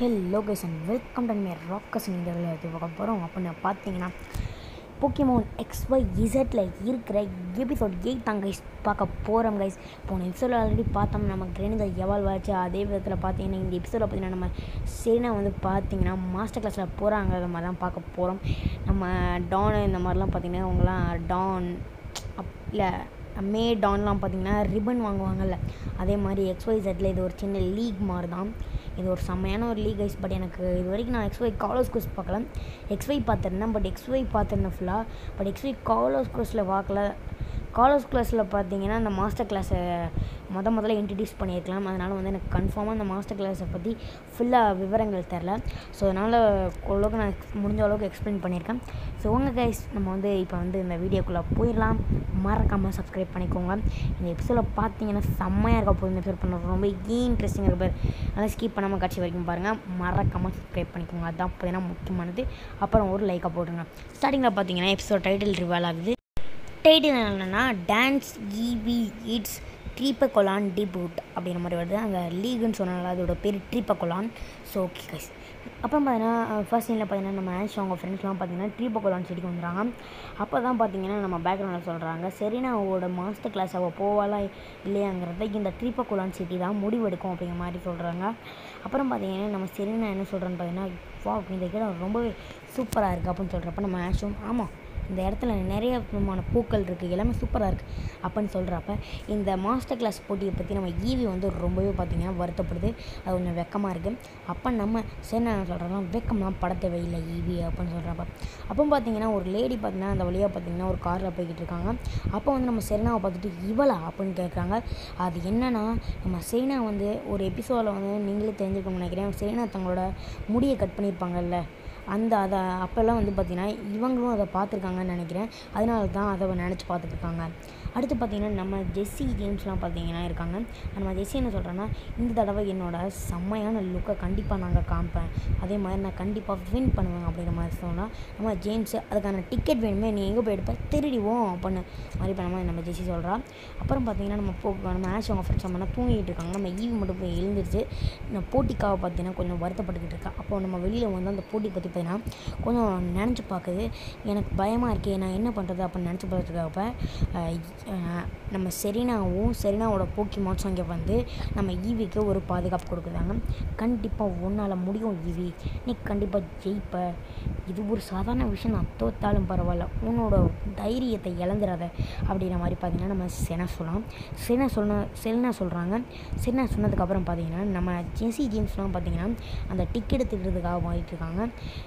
Hello guys and welcome to மே ராக்கஸ் இந்த விளையாட்டு பார்க்க போகிறோம் அப்படின்னு பார்த்தீங்கன்னா போக்கிமோன் எக்ஸ் ஒய் இசட்டில் இருக்கிற எபிசோட் எயிட் தான் கைஸ் பார்க்க போகிறோம் கைஸ் போன எபிசோடில் ஆல்ரெடி பார்த்தோம் நம்ம கிரேனிதை எவால்வ் ஆச்சு அதே விதத்தில் பார்த்தீங்கன்னா இந்த எபிசோடில் பார்த்தீங்கன்னா நம்ம சரினா வந்து பார்த்தீங்கன்னா மாஸ்டர் கிளாஸில் போகிறாங்க அது மாதிரி தான் பார்க்க போகிறோம் நம்ம டான் இந்த மாதிரிலாம் பார்த்தீங்கன்னா அவங்களாம் டான் அப் இல்லை மே டான்லாம் பார்த்தீங்கன்னா ரிப்பன் வாங்குவாங்கல்ல அதே மாதிரி எக்ஸ்ஒய் செட்டில் இது ஒரு சின்ன லீக் மாதிரி தான் இது ஒரு செம்மையான ஒரு லீக் ஐஸ் பட் எனக்கு இது வரைக்கும் நான் எக்ஸ்ஒய் காலர்ஸ் கோர்ஸ் பார்க்கல எக்ஸ்ஒய் பார்த்துருந்தேன் பட் எக்ஸ்ஒய் பார்த்துருந்தேன் ஃபுல்லாக பட் எக்ஸ்ஒய் காலர்ஸ் கோர்ஸில் பார்க்கல காலர்ஸ் கிளாஸில் பார்த்தீங்கன்னா அந்த மாஸ்டர் கிளாஸை முத முதல்ல இன்ட்ரடியூஸ் பண்ணியிருக்கலாம் அதனால் வந்து எனக்கு கன்ஃபார்மாக அந்த மாஸ்டர் கிளாஸை பற்றி ஃபுல்லாக விவரங்கள் தெரில ஸோ அதனால் ஓரளவுக்கு நான் முடிஞ்ச அளவுக்கு எக்ஸ்பிளைன் பண்ணியிருக்கேன் ஸோ உங்கள் கைஸ் நம்ம வந்து இப்போ வந்து இந்த வீடியோக்குள்ளே போயிடலாம் மறக்காமல் சப்ஸ்கிரைப் பண்ணிக்கோங்க இந்த எபிசோட பார்த்தீங்கன்னா செம்மையாக இருக்க போகுது இந்த எபிசோட் பண்ண ரொம்ப இன்ட்ரெஸ்டிங்காக இருப்பார் அதனால் ஸ்கிப் பண்ணாமல் கட்சி வரைக்கும் பாருங்கள் மறக்காமல் சப்ஸ்கிரைப் பண்ணிக்கோங்க அதுதான் பார்த்தீங்கன்னா முக்கியமானது அப்புறம் ஒரு லைக்காக போட்டுருங்க ஸ்டார்டிங்கில் பார்த்தீங்கன்னா எபிசோட் டைட்டில் ரிவால் ஆகுது டைட்டில் என்னென்னா டான்ஸ் இவி இட்ஸ் ட்ரீப்பகொலான் டிபூட் அப்படிங்கிற மாதிரி வருது அந்த லீகுன்னு சொன்னால அதோட பேர் ட்ரீப்பகொலான் ஸோ ஓகே கைஸ் அப்புறம் பார்த்தீங்கன்னா ஃபர்ஸ்ட் சீனில் பார்த்தீங்கன்னா நம்ம ஆஷ் அவங்க ஃப்ரெண்ட்ஸ்லாம் பார்த்தீங்கன்னா ட்ரீப்பகொலான் செடிக்கு வந்துடுறாங்க அப்போ தான் பார்த்தீங்கன்னா நம்ம பேக்ரவுண்டில் சொல்கிறாங்க சரினா அவளோட மாஸ்டர் கிளாஸ் அவள் போவாளா இல்லையாங்கிறத இந்த ட்ரீப்பகொலான் சிட்டி தான் முடிவெடுக்கும் அப்படிங்கிற மாதிரி சொல்கிறாங்க அப்புறம் பார்த்தீங்கன்னா நம்ம சரினா என்ன சொல்கிறேன்னு பார்த்தீங்கன்னா வா இந்த இடம் ரொம்பவே சூப்பராக இருக்குது அப்படின்னு சொல்கிறப்ப நம்ம ஆஷும் ஆமாம் இந்த இடத்துல நிறைய விதமான பூக்கள் இருக்குது எல்லாமே சூப்பராக இருக்குது அப்படின்னு சொல்கிறப்ப இந்த மாஸ்டர் கிளாஸ் போட்டியை பற்றி நம்ம ஈவி வந்து ரொம்பவே பார்த்திங்கன்னா வருத்தப்படுது அது கொஞ்சம் வெக்கமாக இருக்குது அப்போ நம்ம சரி நான் சொல்கிறோம் வெக்கம்லாம் பட தேவையில்லை ஈவி அப்படின்னு சொல்கிறப்ப அப்போ பார்த்தீங்கன்னா ஒரு லேடி பார்த்தீங்கன்னா அந்த வழியாக பார்த்தீங்கன்னா ஒரு காரில் போய்கிட்டு இருக்காங்க அப்போ வந்து நம்ம செரினாவை பார்த்துட்டு இவளா அப்படின்னு கேட்குறாங்க அது என்னன்னா நம்ம செரினா வந்து ஒரு எபிசோடில் வந்து நீங்களே தெரிஞ்சுக்கணும்னு நினைக்கிறேன் செரினா தங்களோட முடியை கட் பண்ணியிருப்பாங்கல்ல அந்த அதை அப்போல்லாம் வந்து பார்த்திங்கன்னா இவங்களும் அதை பார்த்துருக்காங்கன்னு நினைக்கிறேன் அதனால தான் அதை நினச்சி பார்த்துட்ருக்காங்க அடுத்து பார்த்திங்கன்னா நம்ம ஜெஸ்ஸி ஜேம்ஸ்லாம் பார்த்தீங்கன்னா இருக்காங்க நம்ம ஜெஸ்ஸி என்ன சொல்கிறேன்னா இந்த தடவை என்னோட செம்மையான லுக்கை கண்டிப்பாக நாங்கள் காமிப்பேன் அதே மாதிரி நான் கண்டிப்பாக வின் பண்ணுவேன் அப்படிங்கிற மாதிரி சொன்னால் நம்ம ஜேம்ஸ் அதுக்கான டிக்கெட் வேணுமே நீ எங்கே போய் எடுப்ப திருடிவோம் அப்படின்னு மாதிரி பண்ண மாதிரி நம்ம ஜெஸ்ஸி சொல்கிறா அப்புறம் பார்த்திங்கன்னா நம்ம போ நம்ம ஆஷ் அவங்க ஃப்ரெண்ட்ஸ் நம்ம தூங்கிட்டு இருக்காங்க நம்ம ஈவி மட்டும் போய் எழுந்திரிச்சு நம்ம போட்டிக்காக பார்த்தீங்கன்னா கொஞ்சம் வருத்தப்பட்டுக்கிட்டு இருக்கா அப்போ நம்ம வெளியில் வந்து அந்த போட்டி பற்றி பார்த்தீங்கன்னா கொஞ்சம் நினச்சி பார்க்குது எனக்கு பயமாக இருக்கே நான் என்ன பண்ணுறது அப்படின்னு நினச்சி பார்த்துருக்கப்ப நம்ம செரினாவும் செரினாவோட போக்கி மாட்ஸ் அங்கே வந்து நம்ம ஈவிக்கு ஒரு பாதுகாப்பு கொடுக்குறாங்க கண்டிப்பாக உன்னால் முடியும் ஈவி நீ கண்டிப்பாக ஜெயிப்ப இது ஒரு சாதாரண விஷயம் நான் தோத்தாலும் பரவாயில்ல உன்னோட தைரியத்தை இழந்துடாத அப்படிங்கிற மாதிரி பார்த்தீங்கன்னா நம்ம செனா சொல்லலாம் செனா சொன்ன செல்னா சொல்கிறாங்க செனா சொன்னதுக்கப்புறம் பார்த்தீங்கன்னா நம்ம ஜெசி ஜேம்ஸ்லாம் பார்த்தீங்கன்னா அந்த டிக்கெட் திட்டுறதுக்காக வாங்கிட்டு இருக்காங்க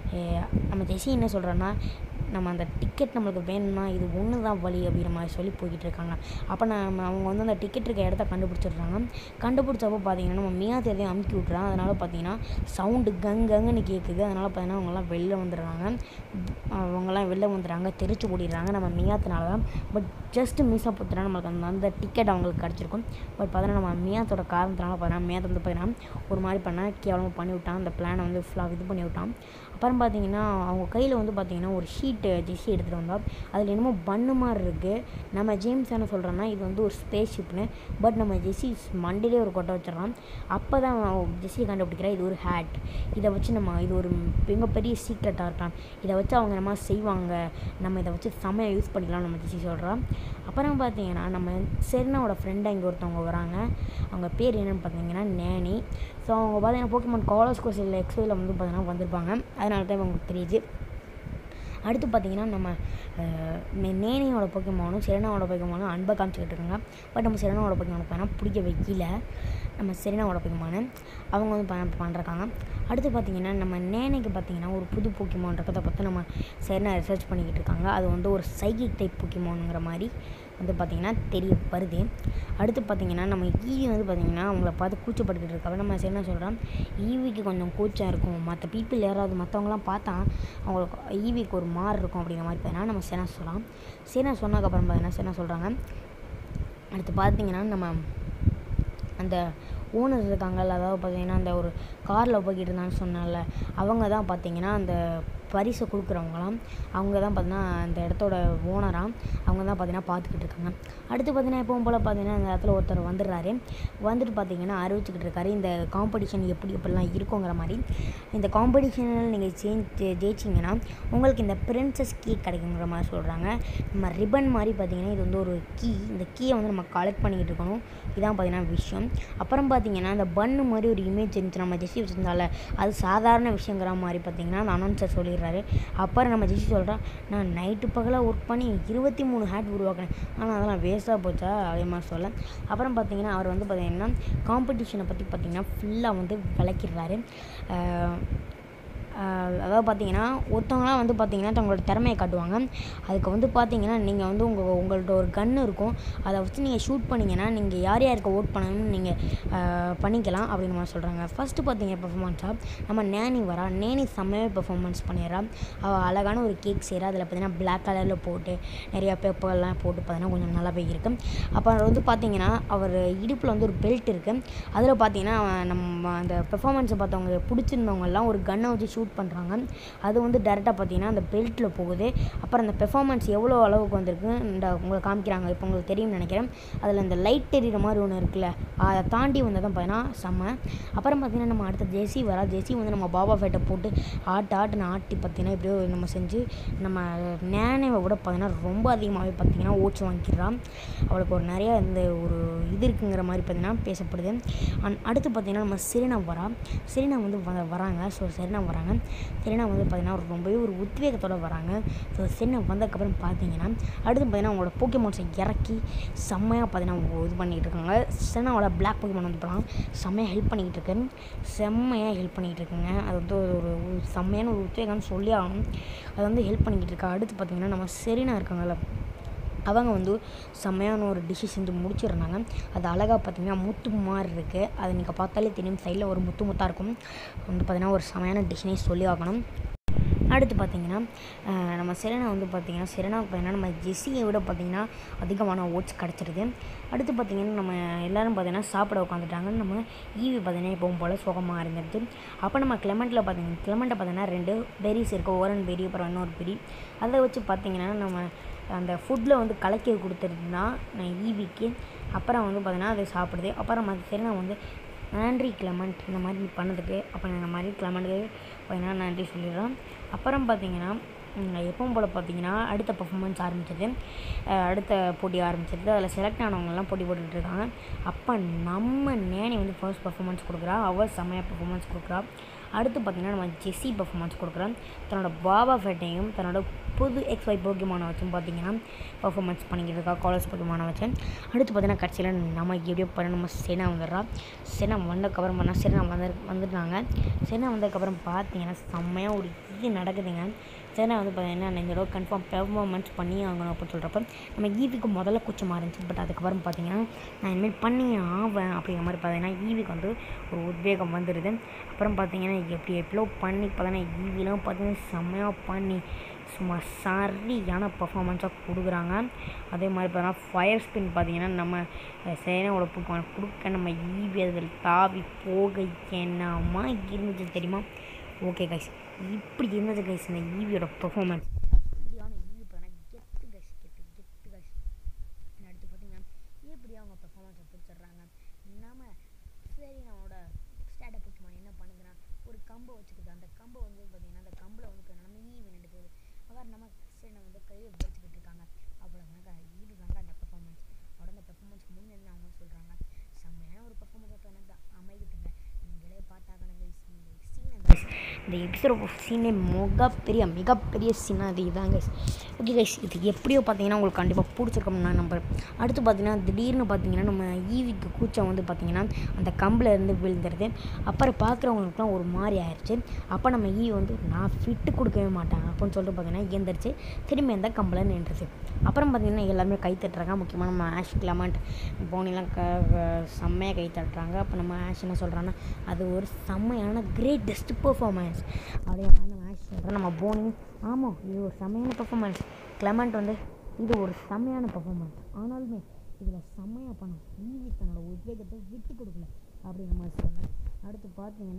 நம்ம ஜெசி என்ன சொல்கிறேன்னா நம்ம அந்த டிக்கெட் நம்மளுக்கு வேணும்னா இது ஒன்று தான் வழி அப்படிங்கிற மாதிரி சொல்லி போய்கிட்டு இருக்காங்க அப்போ நம்ம அவங்க வந்து அந்த டிக்கெட் இருக்க இடத்த கண்டுபிடிச்சிடுறாங்க கண்டுபிடிச்சப்போ பார்த்தீங்கன்னா நம்ம மியா தேதையும் அமுக்கி விட்றாங்க அதனால் பார்த்தீங்கன்னா சவுண்டு கங் கங்குன்னு கேட்குது அதனால் பார்த்தீங்கன்னா அவங்கெல்லாம் வெளில வந்துடுறாங்க அவங்கெல்லாம் வெளில வந்துடுறாங்க தெரிச்சு ஓடிடுறாங்க நம்ம மியாத்தினால தான் பட் ஜஸ்ட் மிஸ் போத்துனா நம்மளுக்கு அந்த அந்த டிக்கெட் அவங்களுக்கு கிடச்சிருக்கும் பட் பார்த்தீங்கன்னா நம்ம மியாத்தோட காரணத்தினால பார்த்தீங்கன்னா மியாத்தை வந்து பார்த்தீங்கன்னா ஒரு மாதிரி பண்ண கேவலமாக பண்ணி விட்டான் அந்த பிளானை வந்து ஃபுல்லாக இது பண்ணி விட்டான் அப்புறம் பார்த்தீங்கன்னா அவங்க கையில் வந்து பார்த்தீங்கன்னா ஒரு ஷீட்டு ஜெஸ்ஸி எடுத்துகிட்டு வந்தோம் அதில் என்னமோ பண்ணு மாதிரி இருக்குது நம்ம ஜேம்ஸ் என்ன சொல்கிறோன்னா இது வந்து ஒரு ஸ்பேஸ் ஷிப்னு பட் நம்ம ஜெஸ்ஸி மண்டிலே ஒரு கொட்டை வச்சிடறோம் அப்போ தான் ஜெஸ்ஸி கண்டுபிடிக்கிறா இது ஒரு ஹேட் இதை வச்சு நம்ம இது ஒரு மிகப்பெரிய சீக்ரெட்டாக இருக்கலாம் இதை வச்சு அவங்க நம்ம செய்வாங்க நம்ம இதை வச்சு செம்மையாக யூஸ் பண்ணிக்கலாம் நம்ம ஜெஸ்ஸி சொல்கிறோம் அப்புறம் பார்த்தீங்கன்னா நம்ம செரினாவோட ஃப்ரெண்டாக இங்கே ஒருத்தவங்க வராங்க அவங்க பேர் என்னென்னு பார்த்தீங்கன்னா நேனி ஸோ அவங்க பார்த்தீங்கன்னா போக்கிமான் காலர்ஸ் கோர்ஸ் இல்லை எக்ஸ்வேல வந்து பார்த்தீங்கன்னா வந்திருப்பாங்க அதனால தான் இவங்களுக்கு தெரியுது அடுத்து பார்த்தீங்கன்னா நம்ம நேனியோட பொக்கிமானும் செரணாவோட பொக்கிமானும் அன்பை காமிச்சிக்கிட்டு இருக்காங்க பட் நம்ம செரணாவோட பொக்கிமான பார்த்தா பிடிக்க வைக்கல நம்ம செரணாவோட பொக்கிமான அவங்க வந்து ப பண்ணுறாங்க அடுத்து பார்த்திங்கன்னா நம்ம நேனைக்கு பார்த்திங்கன்னா ஒரு புது பொக்கிமான் இருக்கிறத பார்த்து நம்ம செரணா ரிசர்ச் பண்ணிக்கிட்டு இருக்காங்க அது வந்து ஒரு சைக்கிக் டைப் பொக்கிமானுங்கிற மாதிரி வந்து பார்த்திங்கன்னா தெரிய வருது அடுத்து பார்த்திங்கன்னா நம்ம ஈவி வந்து பார்த்திங்கன்னா அவங்கள பார்த்து கூச்சப்பட்டுக்கிட்டு இருக்காங்க நம்ம என்ன சொல்கிறோம் ஈவிக்கு கொஞ்சம் கூச்சம் இருக்கும் மற்ற பீப்புள் யாராவது மற்றவங்களாம் பார்த்தா அவங்களுக்கு ஈவிக்கு ஒரு மாறு இருக்கும் அப்படிங்கிற மாதிரி பார்த்தீங்கன்னா நம்ம சேனா சொல்லலாம் சேனா சொன்னதுக்கப்புறம் பார்த்தீங்கன்னா சேனா சொல்கிறாங்க அடுத்து பார்த்திங்கன்னா நம்ம அந்த ஓனர் இருக்காங்கல்ல அதாவது பார்த்தீங்கன்னா அந்த ஒரு காரில் போய்கிட்டு இருந்தான்னு சொன்னால அவங்க தான் பார்த்தீங்கன்னா அந்த பரிசை கொடுக்குறவங்களாம் அவங்க தான் பார்த்தீங்கன்னா அந்த இடத்தோட ஓனராக அவங்க தான் பார்த்தீங்கன்னா பார்த்துக்கிட்டு இருக்காங்க அடுத்து பார்த்தீங்கன்னா எப்பவும் போல் பார்த்தீங்கன்னா அந்த இடத்துல ஒருத்தர் வந்துடுறாரு வந்துட்டு பார்த்தீங்கன்னா அறிவிச்சுக்கிட்டு இருக்காரு இந்த காம்படிஷன் எப்படி எப்படிலாம் இருக்குங்கிற மாதிரி இந்த காம்படிஷனில் நீங்கள் ஜெயிச்சு ஜெயிச்சிங்கன்னா உங்களுக்கு இந்த பிரின்சஸ் கீ கிடைக்குங்கிற மாதிரி சொல்கிறாங்க நம்ம ரிப்பன் மாதிரி பார்த்தீங்கன்னா இது வந்து ஒரு கீ இந்த கீயை வந்து நம்ம கலெக்ட் பண்ணிக்கிட்டு இருக்கணும் இதான் பார்த்தீங்கன்னா விஷயம் அப்புறம் பார்த்தீங்கன்னா இந்த பன்னு மாதிரி ஒரு இமேஜ் இருந்துச்சு நம்ம ஜெஸ்ஸி வச்சிருந்தால அது சாதாரண விஷயங்கிற மாதிரி பார்த்தீங்கன்னா அந்த அனௌன்சர் சொல்லிடுறாரு அப்புறம் நம்ம ஜெஸ்ஸி சொல்கிறா நான் நைட்டு பகலாக ஒர்க் பண்ணி இருபத்தி மூணு ஹேட் உருவாக்கினேன் ஆனால் அதெல்லாம் வேஸ்ட்டாக போச்சா அதே மாதிரி சொல்ல அப்புறம் பார்த்தீங்கன்னா அவர் வந்து பார்த்தீங்கன்னா காம்படிஷனை பற்றி பார்த்தீங்கன்னா ஃபுல்லாக வந்து விளக்கிடுறாரு அஹ் ஆஹ் அதாவது பார்த்தீங்கன்னா ஒருத்தவங்களாம் வந்து பார்த்தீங்கன்னா தங்களோட திறமையை காட்டுவாங்க அதுக்கு வந்து பார்த்தீங்கன்னா நீங்கள் வந்து உங்கள் உங்கள்ட்ட ஒரு கன் இருக்கும் அதை வச்சு நீங்கள் ஷூட் பண்ணிங்கன்னா நீங்கள் யார் யாருக்கு ஓட் பண்ணணும்னு நீங்கள் பண்ணிக்கலாம் அப்படின்னு மாதிரி சொல்கிறாங்க ஃபஸ்ட்டு பார்த்தீங்க பெர்ஃபார்மன்ஸாக நம்ம நேனி வரா நேனி செம்மையாக பெர்ஃபார்மன்ஸ் பண்ணிடுறா அவள் அழகான ஒரு கேக் செய்கிறா அதில் பார்த்தீங்கன்னா பிளாக் கலரில் போட்டு நிறையா பேப்பர்லாம் போட்டு பார்த்தீங்கன்னா கொஞ்சம் நல்லா போய் இருக்கு அப்புறம் வந்து பார்த்தீங்கன்னா அவர் இடுப்பில் வந்து ஒரு பெல்ட் இருக்குது அதில் பார்த்தீங்கன்னா நம்ம அந்த பெர்ஃபார்மன்ஸை பார்த்தவங்க பிடிச்சிருந்தவங்கெல்லாம் ஒரு கன்னை வச்சு ஷூட் பண்ணுறாங்க அது வந்து டேரெக்டாக பார்த்தீங்கன்னா அந்த பெல்ட்டில் போகுது அப்புறம் அந்த பெர்ஃபார்மன்ஸ் எவ்வளோ அளவுக்கு வந்திருக்கு இந்த உங்களுக்கு காமிக்கிறாங்க இப்போ உங்களுக்கு தெரியும்னு நினைக்கிறேன் அதில் இந்த லைட் தெரியுற மாதிரி ஒன்று இருக்குல்ல அதை தாண்டி வந்ததான் பார்த்தீங்கன்னா செம்ம அப்புறம் பார்த்தீங்கன்னா நம்ம அடுத்த ஜெசி வரா ஜெசி வந்து நம்ம பாபா ஃபேட்டை போட்டு ஆட்டு ஆட்டுன்னு ஆட்டி பார்த்தீங்கன்னா இப்படியோ நம்ம செஞ்சு நம்ம நேனேவை விட பார்த்தீங்கன்னா ரொம்ப அதிகமாகவே பார்த்தீங்கன்னா ஓட்ஸ் வாங்கிக்கிறான் அவளுக்கு ஒரு நிறைய இந்த ஒரு இது இருக்குங்கிற மாதிரி பார்த்தீங்கன்னா பேசப்படுது அண்ட் அடுத்து பார்த்தீங்கன்னா நம்ம சிரினா வரா சிரினா வந்து வ- வராங்க ஸோ சிரினா வராங்க சிரினா வந்து பார்த்தீங்கன்னா ஒரு ரொம்பவே ஒரு உத்வேகத்தோட வராங்க ஸோ சிரினா வந்ததுக்கப்புறம் பார்த்தீங்கன்னா அடுத்து பார்த்தீங்கன்னா அவங்களோட போக்கியமோன்ஸை இறக்கி செம்மையாக பார்த்தீங்கன்னா அவங்க இது பண்ணிகிட்டு இருக்காங்க சிரினாவோட பிளாக் போக்கியமோன் வந்து பார்த்தீங்கன்னா செம்மையாக ஹெல்ப் பண்ணிக்கிட்டு இருக்கு செம்மையாக ஹெல்ப் பண்ணிக்கிட்டு இருக்குங்க அது வந்து ஒரு ஒரு ஒரு செம்மையான ஒரு உத்வேகம்னு சொல்லி ஆகணும் அது வந்து ஹெல்ப் பண்ணிக்கிட்டு இருக்கா அடுத்து பார்த்தீங்கன்னா நம்ம செரினா இருக்காங்கல்ல அவங்க வந்து செம்மையான ஒரு டிஷ்ஷை செஞ்சு முடிச்சிடுறாங்க அது அழகாக பார்த்தீங்கன்னா முத்து மாதிரி இருக்குது அது நீங்கள் பார்த்தாலே தெரியும் சைடில் ஒரு முத்து முத்தாக இருக்கும் வந்து பார்த்தீங்கன்னா ஒரு செம்மையான டிஷ்ஷனே சொல்லி ஆகணும் அடுத்து பார்த்தீங்கன்னா அஹ், நம்ம செரனா வந்து பார்த்தீங்கன்னா செரனாவுக்கு பார்த்தீங்கன்னா நம்ம ஜெஸ்ஸியை விட பார்த்தீங்கன்னா அதிகமான ஓட்ஸ் கிடச்சிருது அடுத்து பார்த்தீங்கன்னா நம்ம எல்லாரும் பார்த்தீங்கன்னா சாப்பிட உட்காந்துட்டாங்க நம்ம ஈவி பார்த்தீங்கன்னா எப்பவும் போல் சுகமாக இருந்துருது அப்போ நம்ம கிளமெண்ட்டில் பார்த்தீங்கன்னா கிளமெண்ட்டை பார்த்தீங்கன்னா ரெண்டு பெரிஸ் இருக்குது ஓரன் பெரி அப்புறம் இன்னொரு பெரி அதை வச்சு பார்த்தீங்கன்னா நம்ம அந்த ஃபுட்டில் வந்து கலக்கி கொடுத்துருந்தா நான் ஈவிக்கு அப்புறம் வந்து பார்த்தீங்கன்னா அதை சாப்பிடுது அப்புறம் மற்ற சரி நான் வந்து நன்றி கிளமெண்ட் இந்த மாதிரி நீ பண்ணதுக்கு அப்போ இந்த மாதிரி கிளமெண்ட்டுக்கு பார்த்தீங்கன்னா நன்றி சொல்லிடுறோம் அப்புறம் பார்த்தீங்கன்னா ம், எப்பவும் போல் பார்த்தீங்கன்னா அடுத்த பர்ஃபார்மன்ஸ் ஆரம்பிச்சது அஹ், அடுத்த போட்டி ஆரம்பிச்சது அதில் செலக்ட் ஆனவங்கலாம் போட்டி போட்டுட்டு இருக்காங்க அப்போ நம்ம நேனி வந்து ஃபர்ஸ்ட் பர்ஃபார்மன்ஸ் கொடுக்குறா அவள் செம்மையாக பர்ஃபார்மன்ஸ் கொடுக்குறா அடுத்து பார்த்தீங்கன்னா நம்ம ஜெஸ்ஸி பர்ஃபார்மன்ஸ் கொடுக்குறோம் தன்னோட பாபா ஃபேட்டையும் தன்னோட புது எக்ஸ் ஒய் போக்கியமான வச்சும் பார்த்தீங்கன்னா பர்ஃபார்மன்ஸ் பண்ணிக்கிட்டு இருக்கா காலேஜ் போக்கியமான வச்சு அடுத்து பார்த்தீங்கன்னா கடைசியில் நம்ம எப்படியோ பண்ண நம்ம செனா வந்துடுறா செனா வந்ததுக்கப்புறம் பண்ணால் செனா வந்து வந்துட்டாங்க செனா வந்ததுக்கப்புறம் பார்த்தீங்கன்னா செம்மையாக ஒரு இது நடக்குதுங்க செனா வந்து பார்த்தீங்கன்னா நான் இந்த தடவை கன்ஃபார்ம் பெர்ஃபார்மன்ஸ் பண்ணி ஆகணும் அப்படின்னு சொல்கிறப்ப நம்ம ஈவிக்கு முதல்ல கூச்சமாக இருந்துச்சு பட் அதுக்கப்புறம் பார்த்தீங்கன்னா நான் இனிமேல் பண்ணி ஆவேன் அப்படிங்கிற மாதிரி பார்த்தீங்கன்னா ஈவிக்கு வந்து ஒரு உத்வேகம் வந்துடுது அப்புறம் பார்த்தீங்கன்னா எப்படி எப்படியோ பண்ணி பார்த்தீங்கன்னா ஈவிலாம் பார்த்தீங்கன்னா செம்மையாக பண்ணி சும்மா சரியான பர்ஃபார்மன்ஸாக கொடுக்குறாங்க அதே மாதிரி பார்த்தீங்கன்னா ஃபயர் ஸ்பின் பார்த்தீங்கன்னா நம்ம சேனாவோட புக் கொடுக்க நம்ம ஈவி அதில் தாவி போக என்னமா இருந்துச்சு தெரியுமா ஓகே கைஸ் இப்படி இருந்தது கைஸ் இந்த ஈவியோட பெர்ஃபார்மன்ஸ் சரியான ஈவி பார்த்தீங்கன்னா கெத்து கைஸ் கெத்து கெத்து கைஸ் அடுத்து பார்த்தீங்கன்னா எப்படி அவங்க பெர்ஃபார்மன்ஸை பிடிச்சிடுறாங்க நம்ம சரி நம்மளோட ஸ்டாட்டை புக்கிமான் என்ன பண்ணுதுன்னா ஒரு கம்பை வச்சுக்குது அந்த கம்பை வந்து பார்த்தீங்கன்னா அந்த கம்பில் வந்து பார்த்தீங்கன்னா நம்ம ஈவி நடக்குது அவர் நம்ம சரி வந்து கையை வச்சுக்கிட்டு இருக்காங்க அவ்வளோதாங்க ஈவி தாங்க அந்த பெர்ஃபார்மன்ஸ் அவரோட அந்த பெர்ஃபார்மன்ஸ் முன்னேன்னு அவங்க சொல்கிறாங்க செம்மையான ஒரு பெர்ஃபார்மன்ஸாக எனக்கு அமைக்குதுங்க நீங்களே பார்த்தாக்கணும் guys. இந்த சீனை இந்த எபிசோட் சீனே மிகப்பெரிய மிகப்பெரிய சீனாக அது இதான் கைஸ் ஓகே கைஸ் இது எப்படியோ பார்த்தீங்கன்னா உங்களுக்கு கண்டிப்பாக பிடிச்சிருக்கோம்னு நான் நம்புறேன் அடுத்து பார்த்தீங்கன்னா திடீர்னு பார்த்தீங்கன்னா நம்ம ஈவிக்கு கூச்சம் வந்து பார்த்தீங்கன்னா அந்த கம்பில் இருந்து விழுந்துருது அப்புறம் பார்க்குறவங்களுக்குலாம் ஒரு மாதிரி ஆயிடுச்சு அப்போ நம்ம ஈவி வந்து நான் ஃபிட்டு கொடுக்கவே மாட்டேன் அப்படின்னு சொல்லிட்டு பார்த்தீங்கன்னா எந்திரிச்சு திரும்பி அந்த கம்பில் நின்றுச்சு அப்புறம் பார்த்தீங்கன்னா எல்லாருமே கை தட்டுறாங்க முக்கியமாக நம்ம ஆஷ் கிளமண்ட் போனிலாம் க க- செம்மையாக கை தட்டுறாங்க அப்போ நம்ம ஆஷ் என்ன சொல்கிறாங்கன்னா அது ஒரு செம்மையான கிரேட்டஸ்ட் பெர்ஃபார்மன்ஸ் அப்படியே நம்ம ஆஷ் சொல்கிறோம் நம்ம போனி ஆமாம் இது ஒரு செம்மையான பெர்ஃபார்மன்ஸ் கிளமண்ட் வந்து இது ஒரு செம்மையான பெர்ஃபார்மன்ஸ் ஆனாலுமே இதில் செம்மையாக பண்ணும் ஈவி தன்னோட உத்வேகத்தை விட்டு கொடுக்கல அப்படிங்கிற மாதிரி சொல்ல அடுத்து பார்த்தீங்கன்னா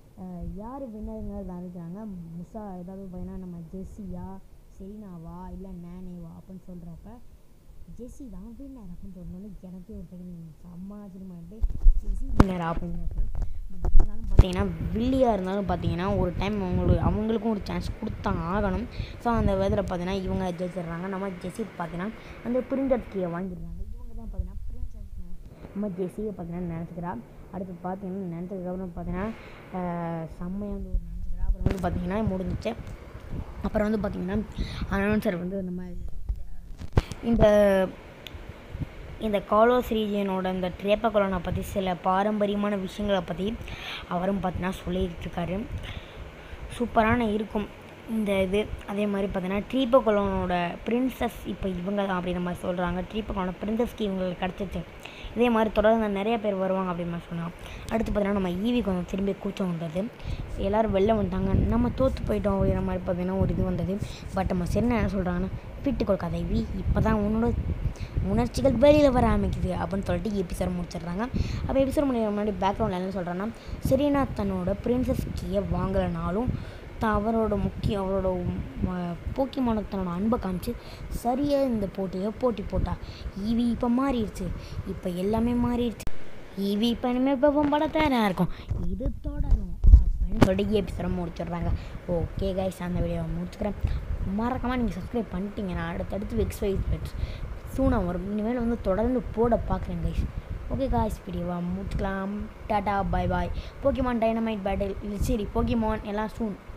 யார் வின்னருங்கிறது அறிவிக்கிறாங்க மிஸ்ஸா ஏதாவது பார்த்தீங்கன்னா நம்ம ஜெஸ்ஸியா செலினாவா இல்லை நேனேவா அப்படின்னு சொல்கிறப்ப ஜெஸ்ஸி தான் வின்னர் அப்படின்னு சொன்னோன்னே எனக்கே ஒரு செகண்ட் செம்ம ஆச்சரியமாயிட்டு ஜெஸ்ஸி வின்னர் அப்படின்னு பட் இருந்தாலும் பார்த்தீங்கன்னா வில்லியாக இருந்தாலும் பார்த்தீங்கன்னா ஒரு டைம் அவங்களுக்கு அவங்களுக்கும் ஒரு சான்ஸ் கொடுத்தாங்க ஆகணும் ஸோ அந்த விதத்தில் பார்த்தீங்கன்னா இவங்க ஜெயிச்சிடுறாங்க நம்ம ஜெஸ்ஸி பார்த்தீங்கன்னா அந்த பிரிண்டர் கீயை வாங்கிடுறாங்க இவங்க தான் பார்த்தீங்கன்னா பிரின்சஸ் நம்ம ஜெஸ்ஸியை பார்த்தீங்கன்னா நினச்சிக்கிறா அடுத்து பார்த்தீங்கன்னா நினச்சதுக்கப்புறம் பார்த்தீங்கன்னா செம்மையாக வந்து ஒரு நினச்சிக்கிறா அப்புறம் வந்து பார்த்தீங்கன்னா முடிஞ்சிச்சு அப்புறம் வந்து பார்த்தீங்கன்னா அனௌன்சர் வந்து நம்ம இந்த இந்த காலோஸ் ரீஜியனோட இந்த ட்ரேப்பகுலனை பற்றி சில பாரம்பரியமான விஷயங்களை பற்றி அவரும் பார்த்தீங்கன்னா சொல்லியிருக்காரு சூப்பரான இருக்கும் இந்த இது அதே மாதிரி பார்த்தீங்கன்னா ட்ரீப்பகுலனோட பிரின்சஸ் இப்போ இவங்க தான் அப்படின்ற மாதிரி சொல்கிறாங்க ட்ரீப்பகுலனோட பிரின்சஸ்க்கு இவங்களுக்கு கிடச்சிச்சு இதே மாதிரி தொடர்ந்து நிறைய பேர் வருவாங்க அப்படின்னு மாதிரி சொன்னாங்க அடுத்து பார்த்தீங்கன்னா நம்ம ஈவி கொஞ்சம் திரும்பி கூச்சம் வந்தது எல்லோரும் வெளில வந்துட்டாங்க நம்ம தோற்று போயிட்டோம் அப்படிங்கிற மாதிரி பார்த்தீங்கன்னா ஒரு இது வந்தது பட் நம்ம சென்னை என்ன சொல்கிறாங்கன்னா விட்டு கொடுக்காத வி இப்போ தான் உன்னோட உணர்ச்சிகள் வெளியில் வர ஆரம்பிக்குது அப்படின்னு சொல்லிட்டு எபிசோட் முடிச்சிடுறாங்க அப்போ எபிசோட் முடிக்கிற முன்னாடி பேக்ரவுண்டில் என்ன சொல்கிறேன்னா செரீனா தன்னோட பிரின்சஸ் கீயை வாங்கலைனாலும் தான் அவரோட முக்கிய அவரோட போக்கிமானுக்கு தன்னோட அன்பை காமிச்சு சரியாக இந்த போட்டியை போட்டி போட்டா ஈவி இப்போ மாறிடுச்சு இப்போ எல்லாமே மாறிடுச்சு ஈவி இப்போ இனிமேல் இப்போ பட தயாராக இருக்கும் இது தொடரும் அப்படின்னு சொல்லிட்டு எபிசோட முடிச்சிடுறாங்க ஓகே கைஸ் அந்த வீடியோவை முடிச்சுக்கிறேன் மறக்காமல் நீங்கள் சப்ஸ்கிரைப் பண்ணிட்டீங்கன்னா அடுத்தடுத்து வெக்ஸ் வைஸ் சூனாக வரும் இனிமேல் வந்து தொடர்ந்து போட பார்க்குறேன் கைஸ் ஓகே காய்ஸ் வீடியோவா முடிச்சுக்கலாம் டாட்டா bye bye Pokemon dynamite battle சரி போக்கிமான் எல்லாம் சூன்